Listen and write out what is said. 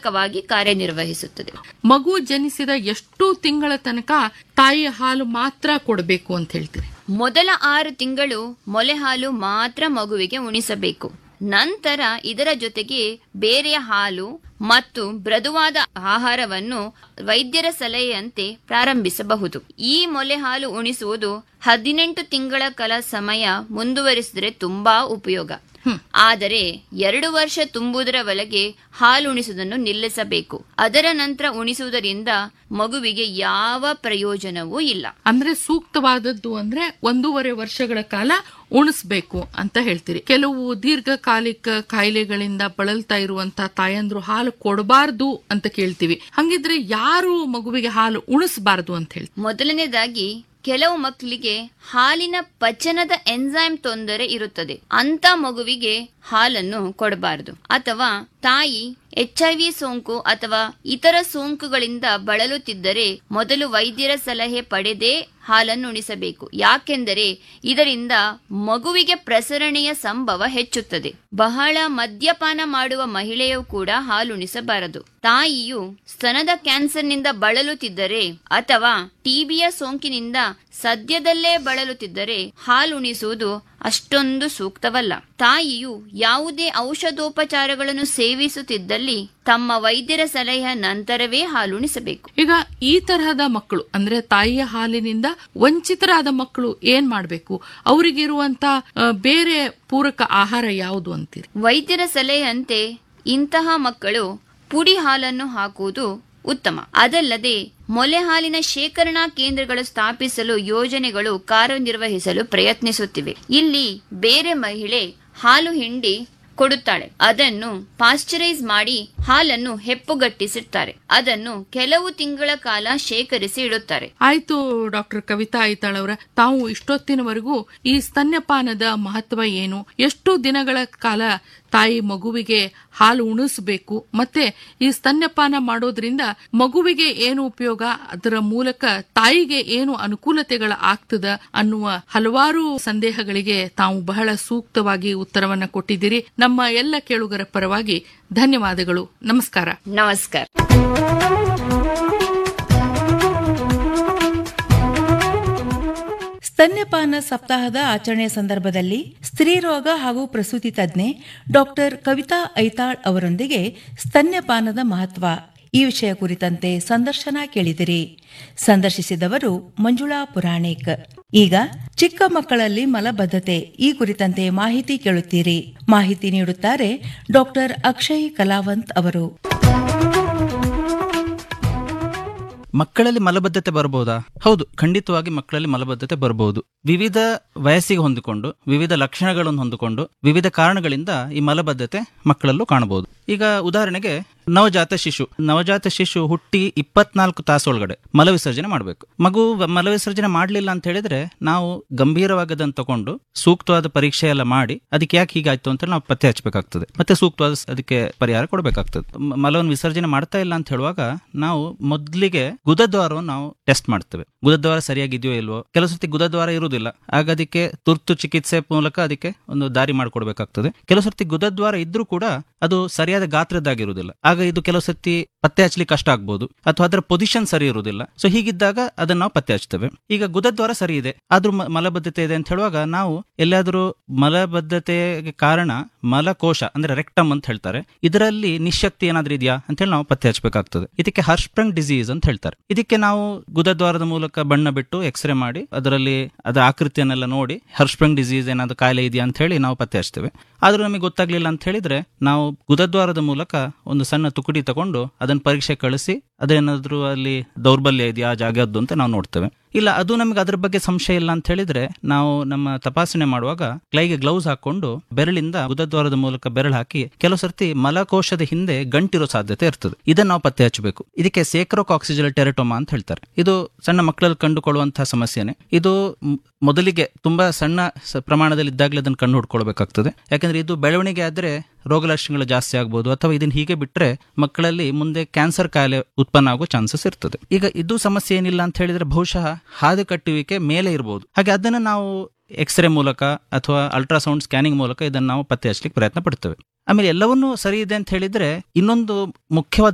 ಪೂರಕವಾಗಿ ಕಾರ್ಯನಿರ್ವಹಿಸುತ್ತದೆ ಮಗು ಜನಿಸಿದ ಎಷ್ಟು ತಿಂಗಳ ತನಕ ತಾಯಿಯ ಹಾಲು ಮಾತ್ರ ಕೊಡಬೇಕು ಅಂತ ಹೇಳ್ತೀರಿ ಮೊದಲ ಆರು ತಿಂಗಳು ಮೊಲೆ ಹಾಲು ಮಾತ್ರ ಮಗುವಿಗೆ ಉಣಿಸಬೇಕು ನಂತರ ಇದರ ಜೊತೆಗೆ ಬೇರೆಯ ಹಾಲು ಮತ್ತು ಮೃದುವಾದ ಆಹಾರವನ್ನು ವೈದ್ಯರ ಸಲಹೆಯಂತೆ ಪ್ರಾರಂಭಿಸಬಹುದು ಈ ಮೊಲೆ ಹಾಲು ಉಣಿಸುವುದು ಹದಿನೆಂಟು ತಿಂಗಳ ಕಾಲ ಸಮಯ ಮುಂದುವರಿಸಿದರೆ ತುಂಬಾ ಉಪಯೋಗ ಆದರೆ ಎರಡು ವರ್ಷ ತುಂಬುವುದರವರೆಗೆ ಹಾಲು ಉಣಿಸುವುದನ್ನು ನಿಲ್ಲಿಸಬೇಕು ಅದರ ನಂತರ ಉಣಿಸುವುದರಿಂದ ಮಗುವಿಗೆ ಯಾವ ಪ್ರಯೋಜನವೂ ಇಲ್ಲ ಅಂದ್ರೆ ಸೂಕ್ತವಾದದ್ದು ಅಂದ್ರೆ ಒಂದೂವರೆ ವರ್ಷಗಳ ಕಾಲ ಉಣಿಸ್ಬೇಕು ಅಂತ ಹೇಳ್ತೀರಿ ಕೆಲವು ದೀರ್ಘಕಾಲಿಕ ಕಾಯಿಲೆಗಳಿಂದ ಬಳಲ್ತಾ ಇರುವಂತ ತಾಯಂದ್ರು ಹಾಲು ಕೊಡಬಾರ್ದು ಅಂತ ಕೇಳ್ತೀವಿ ಹಂಗಿದ್ರೆ ಯಾರು ಮಗುವಿಗೆ ಹಾಲು ಉಣಿಸಬಾರದು ಅಂತ ಹೇಳಿ ಮೊದಲನೇದಾಗಿ ಕೆಲವು ಮಕ್ಕಳಿಗೆ ಹಾಲಿನ ಪಚನದ ಎನ್ಸೈಮ್ ತೊಂದರೆ ಇರುತ್ತದೆ ಅಂತ ಮಗುವಿಗೆ ಹಾಲನ್ನು ಕೊಡಬಾರದು ಅಥವಾ ತಾಯಿ ಎಚ್ಐವಿ ಸೋಂಕು ಅಥವಾ ಇತರ ಸೋಂಕುಗಳಿಂದ ಬಳಲುತ್ತಿದ್ದರೆ ಮೊದಲು ವೈದ್ಯರ ಸಲಹೆ ಪಡೆದೇ ಹಾಲನ್ನು ಉಣಿಸಬೇಕು ಯಾಕೆಂದರೆ ಇದರಿಂದ ಮಗುವಿಗೆ ಪ್ರಸರಣೆಯ ಸಂಭವ ಹೆಚ್ಚುತ್ತದೆ ಬಹಳ ಮದ್ಯಪಾನ ಮಾಡುವ ಮಹಿಳೆಯು ಕೂಡ ಹಾಲುಣಿಸಬಾರದು ತಾಯಿಯು ಸ್ತನದ ಕ್ಯಾನ್ಸರ್ನಿಂದ ಬಳಲುತ್ತಿದ್ದರೆ ಅಥವಾ ಟಿಬಿಯ ಸೋಂಕಿನಿಂದ ಸದ್ಯದಲ್ಲೇ ಬಳಲುತ್ತಿದ್ದರೆ ಹಾಲುಣಿಸುವುದು ಅಷ್ಟೊಂದು ಸೂಕ್ತವಲ್ಲ ತಾಯಿಯು ಯಾವುದೇ ಔಷಧೋಪಚಾರಗಳನ್ನು ಸೇವಿಸುತ್ತಿದ್ದಲ್ಲಿ ತಮ್ಮ ವೈದ್ಯರ ಸಲಹೆಯ ನಂತರವೇ ಹಾಲುಣಿಸಬೇಕು ಈಗ ಈ ತರಹದ ಮಕ್ಕಳು ಅಂದ್ರೆ ತಾಯಿಯ ಹಾಲಿನಿಂದ ವಂಚಿತರಾದ ಮಕ್ಕಳು ಏನ್ ಮಾಡ್ಬೇಕು ಅವರಿಗಿರುವಂತ ಆ, ಬೇರೆ ಪೂರಕ ಆಹಾರ ಯಾವುದು ಅಂತೀರಿ ವೈದ್ಯರ ಸಲಹೆಯಂತೆ ಇಂತಹ ಮಕ್ಕಳು ಪುಡಿ ಹಾಲನ್ನು ಹಾಕುವುದು ಉತ್ತಮ ಅದಲ್ಲದೆ ಮೊಲೆ ಹಾಲಿನ ಶೇಖರಣಾ ಕೇಂದ್ರಗಳು ಸ್ಥಾಪಿಸಲು ಯೋಜನೆಗಳು ಕಾರ್ಯನಿರ್ವಹಿಸಲು ಪ್ರಯತ್ನಿಸುತ್ತಿವೆ ಇಲ್ಲಿ ಬೇರೆ ಮಹಿಳೆ ಹಾಲು ಹಿಂಡಿ ಕೊಡುತ್ತಾಳೆ ಅದನ್ನು ಪಾಶ್ಚರೈಸ್ ಮಾಡಿ ಹಾಲನ್ನು ಹೆಪ್ಪುಗಟ್ಟಿಸಿರ್ತಾರೆ ಅದನ್ನು ಕೆಲವು ತಿಂಗಳ ಕಾಲ ಶೇಖರಿಸಿ ಇಡುತ್ತಾರೆ ಆಯ್ತು ಡಾಕ್ಟರ್ ಕವಿತಾ ಐತಾಳ್ ಅವರ ತಾವು ಇಷ್ಟೊತ್ತಿನವರೆಗೂ ಈ ಸ್ತನ್ಯಪಾನದ ಮಹತ್ವ ಏನು ಎಷ್ಟು ದಿನಗಳ ಕಾಲ ತಾಯಿ ಮಗುವಿಗೆ ಹಾಲು ಉಣಿಸಬೇಕು ಮತ್ತೆ ಈ ಸ್ತನ್ಯಪಾನ ಮಾಡೋದ್ರಿಂದ ಮಗುವಿಗೆ ಏನು ಉಪಯೋಗ ಅದರ ಮೂಲಕ ತಾಯಿಗೆ ಏನು ಅನುಕೂಲತೆಗಳ ಆಗ್ತದ ಅನ್ನುವ ಹಲವಾರು ಸಂದೇಹಗಳಿಗೆ ತಾವು ಬಹಳ ಸೂಕ್ತವಾಗಿ ಉತ್ತರವನ್ನ ಕೊಟ್ಟಿದ್ದೀರಿ ನಮ್ಮ ಎಲ್ಲ ಕೇಳುಗರ ಪರವಾಗಿ ಧನ್ಯವಾದಗಳು ನಮಸ್ಕಾರ ನಮಸ್ಕಾರ ಸ್ತನ್ಯಪಾನ ಸಪ್ತಾಹದ ಆಚರಣೆಯ ಸಂದರ್ಭದಲ್ಲಿ ಸ್ತ್ರೀರೋಗ ಹಾಗೂ ಪ್ರಸೂತಿ ತಜ್ಞೆ ಡಾಕ್ಟರ್ ಕವಿತಾ ಐತಾಳ್ ಅವರೊಂದಿಗೆ ಸ್ತನ್ಯಪಾನದ ಮಹತ್ವ ಈ ವಿಷಯ ಕುರಿತಂತೆ ಸಂದರ್ಶನ ಕೇಳಿದಿರಿ ಸಂದರ್ಶಿಸಿದವರು ಮಂಜುಳಾ ಪುರಾಣಿಕ್ ಈಗ ಚಿಕ್ಕ ಮಕ್ಕಳಲ್ಲಿ ಮಲಬದ್ಧತೆ ಈ ಕುರಿತಂತೆ ಮಾಹಿತಿ ಕೇಳುತ್ತೀರಿ ಮಾಹಿತಿ ನೀಡುತ್ತಾರೆ ಡಾಕ್ಟರ್ ಅಕ್ಷಯ್ ಕಲಾವಂತ್ ಅವರು ಮಕ್ಕಳಲ್ಲಿ ಮಲಬದ್ಧತೆ ಬರಬಹುದಾ ಹೌದು ಖಂಡಿತವಾಗಿ ಮಕ್ಕಳಲ್ಲಿ ಮಲಬದ್ಧತೆ ಬರಬಹುದು ವಿವಿಧ ವಯಸ್ಸಿಗೆ ಹೊಂದಿಕೊಂಡು ವಿವಿಧ ಲಕ್ಷಣಗಳನ್ನು ಹೊಂದಿಕೊಂಡು ವಿವಿಧ ಕಾರಣಗಳಿಂದ ಈ ಮಲಬದ್ಧತೆ ಮಕ್ಕಳಲ್ಲೂ ಕಾಣಬಹುದು ಈಗ ಉದಾಹರಣೆಗೆ ನವಜಾತ ಶಿಶು ನವಜಾತ ಶಿಶು ಹುಟ್ಟಿ ಇಪ್ಪತ್ನಾಲ್ಕು ತಾಸೊಳಗಡೆ ಮಲವಿಸರ್ಜನೆ ಮಾಡಬೇಕು ಮಗು ವ- ಮಲವಿಸರ್ಜನೆ ಮಾಡಲಿಲ್ಲ ಅಂತ ಹೇಳಿದ್ರೆ ನಾವು ಗಂಭೀರವಾಗಿ ಅದನ್ನು ತಗೊಂಡು ಸೂಕ್ತವಾದ ಪರೀಕ್ಷೆ ಎಲ್ಲ ಮಾಡಿ ಅದಕ್ಕೆ ಯಾಕೆ ಹೀಗಾಯ್ತು ಅಂತ ನಾವು ಪತ್ತೆ ಹಚ್ಚಬೇಕಾಗ್ತದೆ ಮತ್ತೆ ಸೂಕ್ತವಾದ ಸ- ಅದಕ್ಕೆ ಪರಿಹಾರ ಕೊಡಬೇಕಾಗ್ತದೆ ಮ- ಮಲವನ್ನು ವಿಸರ್ಜನೆ ಮಾಡ್ತಾ ಇಲ್ಲ ಅಂತ ಹೇಳುವಾಗ ನಾವು ಮೊದಲಿಗೆ ಗುದದ್ವಾರವನ್ನು ನಾವು ಟೆಸ್ಟ್ ಮಾಡ್ತೇವೆ ಗುದದ್ವಾರ ಸರಿಯಾಗಿದೆಯೋ ಇಲ್ವೋ ಕೆಲವು ಸರ್ತಿ ಗುದದ್ವಾರ ಇರುವುದಿಲ್ಲ ಆಗ ಅದಕ್ಕೆ ತುರ್ತು ಚಿಕಿತ್ಸೆ ಮೂಲಕ ಅದಕ್ಕೆ ಒಂದು ದಾರಿ ಮಾಡಿಕೊಡ್ಬೇಕಾಗ್ತದೆ ಕೆಲವು ಸರ್ತಿ ಗುದದ್ವಾರ ಇದ್ರೂ ಕೂಡ ಅದು ಸರಿಯಾದ ಗಾತ್ರದ್ದಾಗಿರುವುದಿಲ್ಲ ಆಗ ಇದು ಕೆಲವು ಸರ್ತಿ ಪತ್ತೆ ಹಚ್ಚಲಿಕ್ಕೆ ಕಷ್ಟ ಆಗ್ಬೋದು ಅಥವಾ ಅದರ ಪೊಸಿಷನ್ ಸರಿ ಇರುವುದಿಲ್ಲ ಸೊ ಹೀಗಿದ್ದಾಗ ಅದನ್ನ ನಾವು ಪತ್ತೆ ಹಚ್ತೇವೆ ಈಗ ಗುದದ್ವಾರ ಸರಿ ಇದೆ ಆದ್ರೂ ಮ- ಮಲಬದ್ಧತೆ ಇದೆ ಅಂತ ಹೇಳುವಾಗ ನಾವು ಎಲ್ಲಾದ್ರೂ ಮಲಬದ್ಧತೆಗೆ ಕಾರಣ ಮಲಕೋಶ ಅಂದ್ರೆ ರೆಕ್ಟಮ್ ಅಂತ ಹೇಳ್ತಾರೆ ಇದರಲ್ಲಿ ನಿಶಕ್ತಿ ಏನಾದ್ರೂ ಇದೆಯಾ ಅಂತ ಹೇಳಿ ನಾವು ಪತ್ತೆ ಹಚ್ಚಬೇಕಾಗ್ತದೆ ಇದಕ್ಕೆ ಹರ್ಷ್ಪ್ರಂಗ್ ಡಿಸೀಸ್ ಅಂತ ಹೇಳ್ತಾರೆ ಇದಕ್ಕೆ ನಾವು ಗುದದ್ವಾರದ ಮೂಲಕ ಬಣ್ಣ ಬಿಟ್ಟು ಎಕ್ಸ್ರೇ ಮಾಡಿ ಅದರಲ್ಲಿ ಅದರ ಆಕೃತಿಯನ್ನೆಲ್ಲ ನೋಡಿ ಹರ್ಷ್ಪ್ರಂಗ್ ಡಿಸೀಸ್ ಏನಾದ್ರು ಕಾಯಿಲೆ ಇದೆಯಾ ಅಂತ ಹೇಳಿ ನಾವು ಪತ್ತೆ ಹಚ್ತೇವೆ ಆದ್ರೂ ನಮಗೆ ಗೊತ್ತಾಗ್ಲಿಲ್ಲ ಅಂತ ಹೇಳಿದ್ರೆ ನಾವು ಗುದದ್ವಾರದ ಮೂಲಕ ಒಂದು ಸಣ್ಣ ತುಕಡಿ ತಗೊಂಡು ಅದನ್ನ ಪರೀಕ್ಷೆ ಕಳಿಸಿ ಅದೇನಾದ್ರೂ ಅಲ್ಲಿ ದೌರ್ಬಲ್ಯ ಇದೆಯಾ ಆ ಜಾಗದ್ದು ಅಂತ ನಾವು ನೋಡ್ತೇವೆ ಇಲ್ಲ ಅದು ನಮಗೆ ಅದ್ರ ಬಗ್ಗೆ ಸಂಶಯ ಇಲ್ಲ ಅಂತ ಹೇಳಿದ್ರೆ ನಾವು ನಮ್ಮ ತಪಾಸಣೆ ಮಾಡುವಾಗ ಕೈಗೆ ಗ್ಲೌಸ್ ಹಾಕೊಂಡು ಬೆರಳಿಂದ ಗುದದ್ವಾರದ ಮೂಲಕ ಬೆರಳು ಹಾಕಿ ಕೆಲವು ಸರ್ತಿ ಮಲಕೋಶದ ಹಿಂದೆ ಗಂಟಿರೋ ಸಾಧ್ಯತೆ ಇರ್ತದೆ ಇದನ್ನ ನಾವು ಪತ್ತೆ ಹಚ್ಚಬೇಕು ಇದಕ್ಕೆ ಸೇಕ್ರೋಕಾಕ್ಸಿಜಲ್ ಟೆರಟೋಮಾ ಅಂತ ಹೇಳ್ತಾರೆ ಇದು ಸಣ್ಣ ಮಕ್ಕಳಲ್ಲಿ ಕಂಡುಕೊಳ್ಳುವಂತಹ ಸಮಸ್ಯೆನೆ ಇದು ಮ್- ಮೊದಲಿಗೆ ತುಂಬಾ ಸಣ್ಣ ಸ- ಪ್ರಮಾಣದಲ್ಲಿ ಇದ್ದಾಗಲೇ ಅದನ್ನು ಕಂಡು ಹುಡ್ಕೊಳ್ಬೇಕಾಗ್ತದೆ ಯಾಕಂದ್ರೆ ಇದು ಬೆಳವಣಿಗೆ ಆದ್ರೆ ರೋಗ ಲಕ್ಷಣಗಳು ಜಾಸ್ತಿ ಆಗ್ಬೋದು ಅಥವಾ ಇದನ್ನ ಹೀಗೆ ಬಿಟ್ರೆ ಮಕ್ಕಳಲ್ಲಿ ಮುಂದೆ ಕ್ಯಾನ್ಸರ್ ಕಾಯಿಲೆ ಉತ್ಪನ್ನ ಆಗೋ ಚಾನ್ಸಸ್ ಇರ್ತದೆ ಈಗ ಇದು ಸಮಸ್ಯೆ ಏನಿಲ್ಲ ಅಂತ ಹೇಳಿದ್ರೆ ಬಹುಶಃ ಹಾದು ಕಟ್ಟುವಿಕೆ ಮೇಲೆ ಇರಬಹುದು ಹಾಗೆ ಅದನ್ನು ನಾವು ಎಕ್ಸ್ರೇ ಮೂಲಕ ಅಥವಾ ಅಲ್ಟ್ರಾಸೌಂಡ್ ಸ್ಕ್ಯಾನಿಂಗ್ ಮೂಲಕ ಇದನ್ನು ನಾವು ಪತ್ತೆ ಹಚ್ಚಲಿಕ್ಕೆ ಪ್ರಯತ್ನ ಪಡ್ತೇವೆ ಆಮೇಲೆ ಎಲ್ಲವನ್ನೂ ಸರಿ ಇದೆ ಅಂತ ಹೇಳಿದ್ರೆ ಇನ್ನೊಂದು ಮುಖ್ಯವಾದ